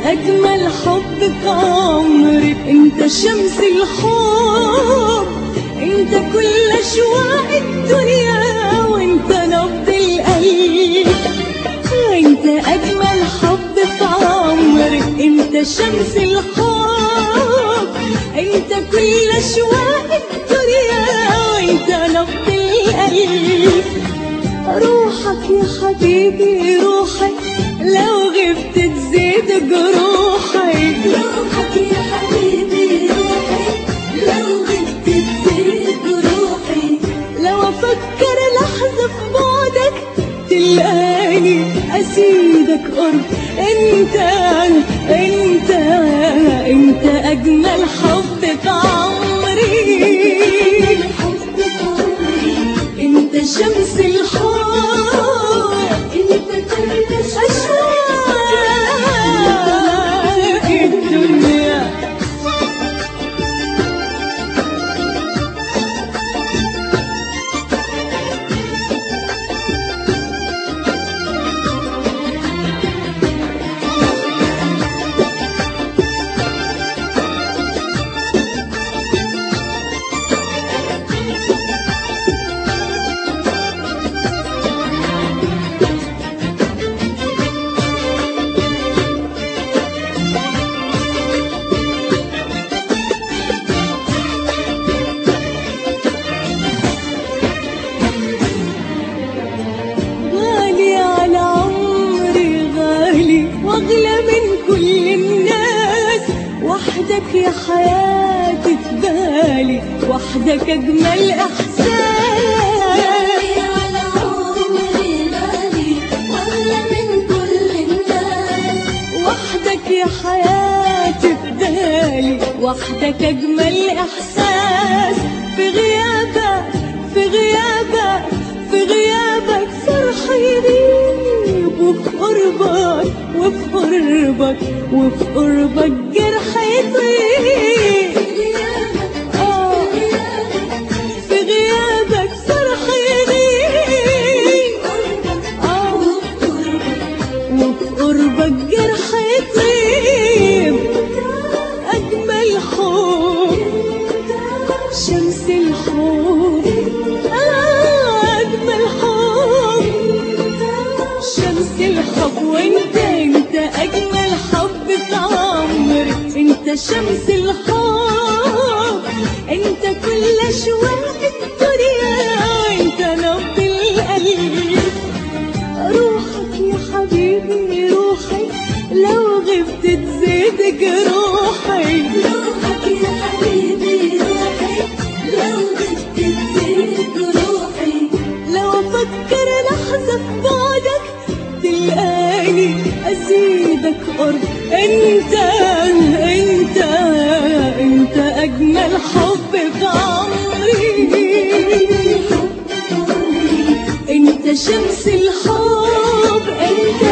أجمل حب في عمري انت شمس الحب انت كل أشواق الدنيا وانت نبض القلب انت أجمل حب في عمري انت شمس الحب انت كل أشواق الدنيا وانت نبض القلب روحك يا حبيبي روحي لو غبت تزيد جروحي روحك يا حبيبي روحي لو غبت تزيد روحي لو افكر لحظة في بعدك تلقاني اسيدك قرب انت انت انت اجمل حب في عمري حب عمري انت شمس الحب انت كل أشواق الدنيا غالي على عمري غالي واغلى من كل الناس وحدك يا حياتي في بالي وحدك اجمل احساس على عمري غالي ولا من كل الناس وحدك يا حياتي في بالي وحدك اجمل احساس في غيابك في غيابك في غيابك فرح يغيب وفي قربك وفي قربك وفي قربك جرح يطيب آه، في غيابك فرح يغيب آه، وفي قربك جرح يطيب أجمل حب شمس الحب آه، أجمل حب شمس الحب وانت انت أجمل حب في عمري انت شمس الحب انت كل أشواق الدنيا انت نبض القلب روحك يا حبيبي روحي لو غبت تزيد جروحي روحك يا حبيبي روحي لو غبت تزيد روحي لو افكر لحظة في بعدك تلقاني ازيدك قرب انت انت انت اجمل حب في عمري حب عمري انت شمس الحب انت